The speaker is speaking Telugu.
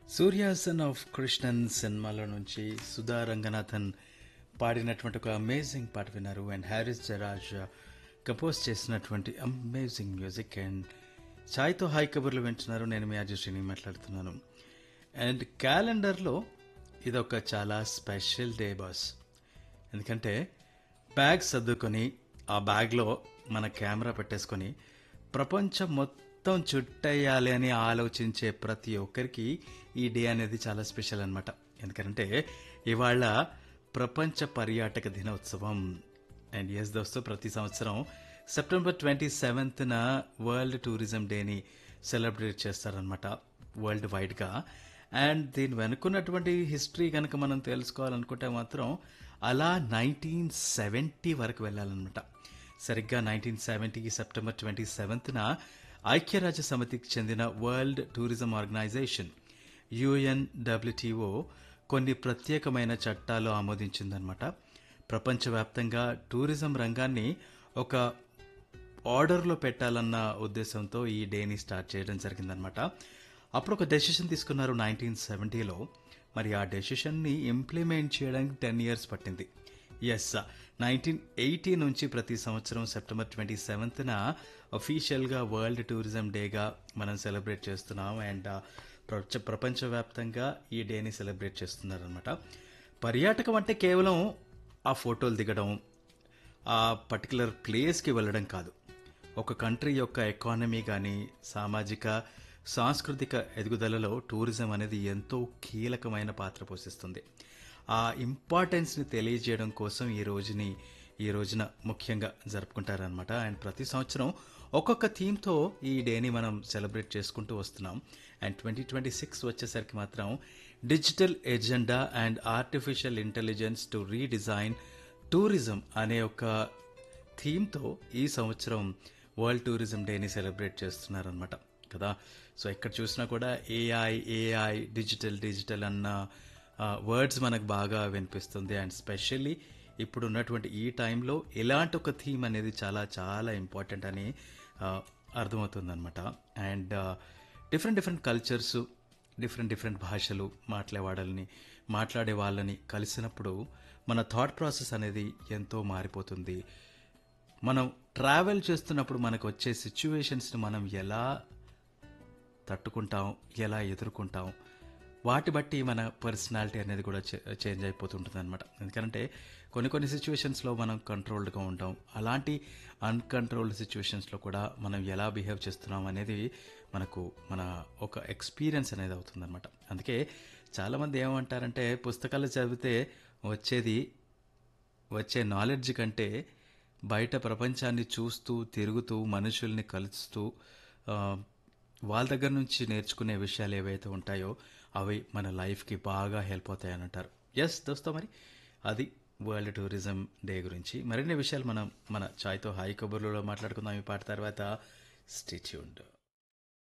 సూర్యాసన్ ఆఫ్ కృష్ణన్ సినిమాలో నుంచి సుధా రంగనాథన్ పాడినటువంటి ఒక అమేజింగ్ పాట విన్నారు అండ్ హ్యారిస్ జరాజ్ కంపోజ్ చేసినటువంటి అమేజింగ్ మ్యూజిక్ అండ్ ఛాయ్తో హాయ్ కబుర్లు వింటున్నారు నేను మీ అజశ్రీని మాట్లాడుతున్నాను అండ్ క్యాలెండర్లో ఇదొక చాలా స్పెషల్ డే బాస్ ఎందుకంటే బ్యాగ్ సర్దుకొని ఆ బ్యాగ్లో మన కెమెరా పెట్టేసుకొని ప్రపంచం మొత్తం చుట్టేయాలి అని ఆలోచించే ప్రతి ఒక్కరికి ఈ డే అనేది చాలా స్పెషల్ అనమాట ఎందుకంటే ఇవాళ ప్రపంచ పర్యాటక దినోత్సవం అండ్ ఎస్ దోస్తు ప్రతి సంవత్సరం సెప్టెంబర్ ట్వంటీ సెవెంత్న వరల్డ్ టూరిజం డేని సెలబ్రేట్ చేస్తారనమాట వరల్డ్ వైడ్గా అండ్ దీని వెనుకున్నటువంటి హిస్టరీ కనుక మనం తెలుసుకోవాలనుకుంటే మాత్రం అలా నైన్టీన్ సెవెంటీ వరకు వెళ్ళాలన్నమాట సరిగ్గా నైన్టీన్ సెవెంటీకి సెప్టెంబర్ ట్వంటీ సెవెంత్న ఐక్యరాజ్య సమితికి చెందిన వరల్డ్ టూరిజం ఆర్గనైజేషన్ యుఎన్డబ్ల్యూటీఓ కొన్ని ప్రత్యేకమైన చట్టాలు ఆమోదించిందనమాట ప్రపంచవ్యాప్తంగా టూరిజం రంగాన్ని ఒక ఆర్డర్లో పెట్టాలన్న ఉద్దేశంతో ఈ డేని స్టార్ట్ చేయడం జరిగిందనమాట అప్పుడు ఒక డెసిషన్ తీసుకున్నారు నైన్టీన్ సెవెంటీలో మరి ఆ డెసిషన్ని ఇంప్లిమెంట్ చేయడానికి టెన్ ఇయర్స్ పట్టింది ఎస్ నైన్టీన్ ఎయిటీ నుంచి ప్రతి సంవత్సరం సెప్టెంబర్ ట్వంటీ సెవెంత్న అఫీషియల్గా వరల్డ్ టూరిజం డేగా మనం సెలబ్రేట్ చేస్తున్నాం అండ్ ప్రపంచ ప్రపంచవ్యాప్తంగా ఈ డేని సెలబ్రేట్ చేస్తున్నారనమాట పర్యాటకం అంటే కేవలం ఆ ఫోటోలు దిగడం ఆ పర్టికులర్ ప్లేస్కి వెళ్ళడం కాదు ఒక కంట్రీ యొక్క ఎకానమీ కానీ సామాజిక సాంస్కృతిక ఎదుగుదలలో టూరిజం అనేది ఎంతో కీలకమైన పాత్ర పోషిస్తుంది ఆ ఇంపార్టెన్స్ని తెలియజేయడం కోసం ఈ రోజుని ఈ రోజున ముఖ్యంగా జరుపుకుంటారనమాట అండ్ ప్రతి సంవత్సరం ఒక్కొక్క థీమ్తో ఈ డేని మనం సెలబ్రేట్ చేసుకుంటూ వస్తున్నాం అండ్ ట్వంటీ ట్వంటీ సిక్స్ వచ్చేసరికి మాత్రం digital agenda and artificial intelligence to redesign tourism అనే ఒక థీమ్తో ఈ సంవత్సరం వరల్డ్ టూరిజం డేని సెలబ్రేట్ చేస్తున్నారనమాట కదా సో ఎక్కడ చూసినా కూడా ఏఐ ఏఐ డిజిటల్ డిజిటల్ అన్న వర్డ్స్ మనకు బాగా వినిపిస్తుంది అండ్ స్పెషల్లీ ఇప్పుడు ఉన్నటువంటి ఈ టైంలో ఇలాంటి ఒక థీమ్ అనేది చాలా చాలా ఇంపార్టెంట్ అని అర్థమవుతుందన్నమాట and different different cultures different different భాషలు మాట్లాడే మాట్లాడే వాళ్ళని కలిసినప్పుడు మన థాట్ ప్రాసెస్ అనేది ఎంతో మారిపోతుంది మనం ట్రావెల్ చేస్తున్నప్పుడు మనకు వచ్చే సిచ్యువేషన్స్ని మనం ఎలా తట్టుకుంటాం ఎలా ఎదుర్కొంటాం వాటి బట్టి మన పర్సనాలిటీ అనేది కూడా చేంజ్ అయిపోతుంటుంది అనమాట ఎందుకంటే కొన్ని కొన్ని సిచ్యువేషన్స్లో మనం కంట్రోల్డ్గా ఉంటాం అలాంటి అన్కంట్రోల్డ్ సిచ్యువేషన్స్లో కూడా మనం ఎలా బిహేవ్ చేస్తున్నాం అనేది మనకు మన ఒక ఎక్స్పీరియన్స్ అనేది అవుతుందన్నమాట అందుకే చాలామంది ఏమంటారంటే పుస్తకాలు చదివితే వచ్చేది వచ్చే నాలెడ్జ్ కంటే బయట ప్రపంచాన్ని చూస్తూ తిరుగుతూ మనుషుల్ని కలుస్తూ వాళ్ళ దగ్గర నుంచి నేర్చుకునే విషయాలు ఏవైతే ఉంటాయో అవి మన లైఫ్కి బాగా హెల్ప్ అవుతాయని అంటారు ఎస్ దోస్తో మరి అది వరల్డ్ టూరిజం డే గురించి మరిన్ని విషయాలు మనం మన ఛాయ్తో హాయ్ కబుర్లలో మాట్లాడుకుందాం ఈ పాట తర్వాత స్టిచ్యూండ్